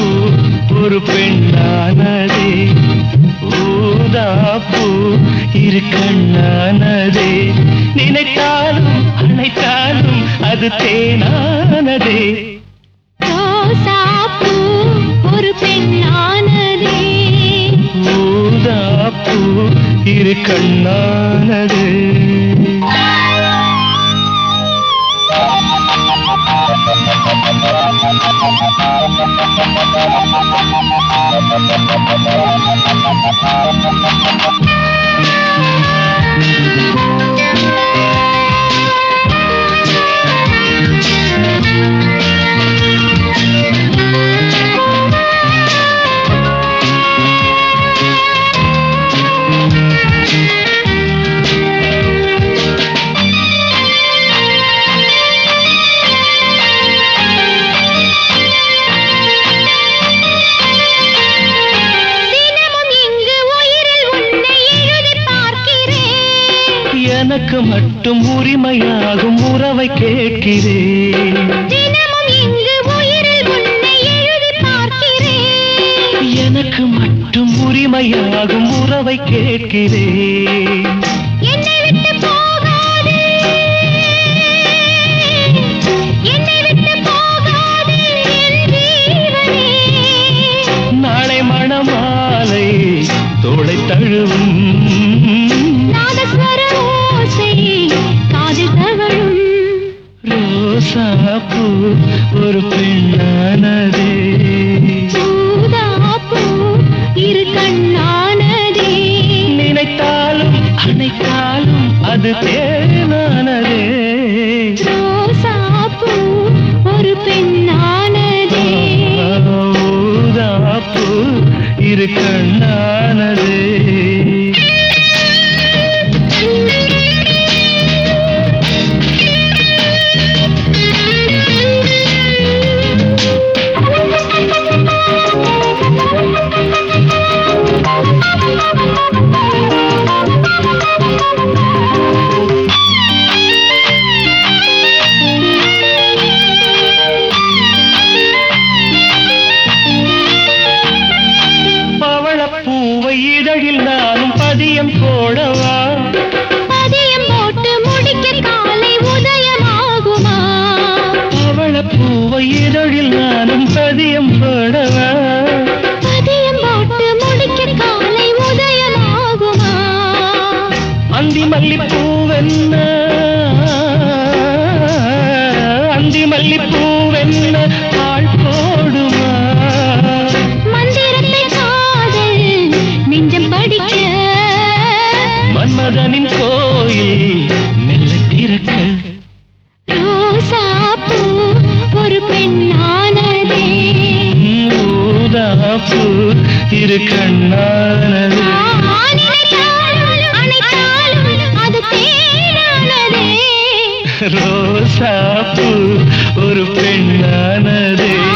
ஒரு பெண்ணானதே ஊதாப்பூ இரு கண்ணானதே நினைத்தாலும் அணைத்தாலும் அது தேனானதே ரோசாப்பூ ஒரு பெண்ணானதே ஊதாப்பூ இரு கண்ணானதே தினமும் இங்கு உயிரில் உன்னை எழுதி பார்க்கிறேன் எனக்கு மட்டும் உரிமையாகும் உறவை கேட்கிறேன் தினமும் இங்கு உயிரில் உன்னை எழுதி பார்க்கிறேன் எனக்கு மட்டும் உரிமையாகும் உறவை கேட்கிறேன் என்னை விட்டு போகாதே என்னை விட்டு போகாதே என் ஜீவனே நாளை மணமாலை தோளை தழுவும் நாதஸ்வர ஓசை காதில் தவழும் ரோசாப்பூ ஒரு பெண்ணானதே ஊதாப்பூ இரு கண்ணானதே நினைத்தாலும் அணைத்தாலும் அது தேனானதே ரோசாப்பூ ஒரு பெண்ணானதே ஊதாப்பூ இரு கண்ணானதே பவளப்பூவை இதழில் நானும் பதியம் போடவா பதியம் போட்டு முடிக்க காலை உதயமாகுமா பவளப்பூவை இதழில் நானும் பதியம் போடவா பதியம் போட்டு முடிக்க காலை உதயமாகுமா அந்தி மல்லிப்பூவென்ன அந்தி மல்லிப்பூவென்ன பால் போடுமா மந்திரத்தை காதல் நெஞ்சம் படிக்க மன்மதனின் கோயில் மெல்ல திறக்க ரோசாப்பூ ஒரு பெண்ணானதே ஊதாப்பூ இரு கண்ணானது நினைத்தாலும் அணைத்தாலும் அது தேனானதே ரோசாப்பூ ஒரு பெண்ணானதே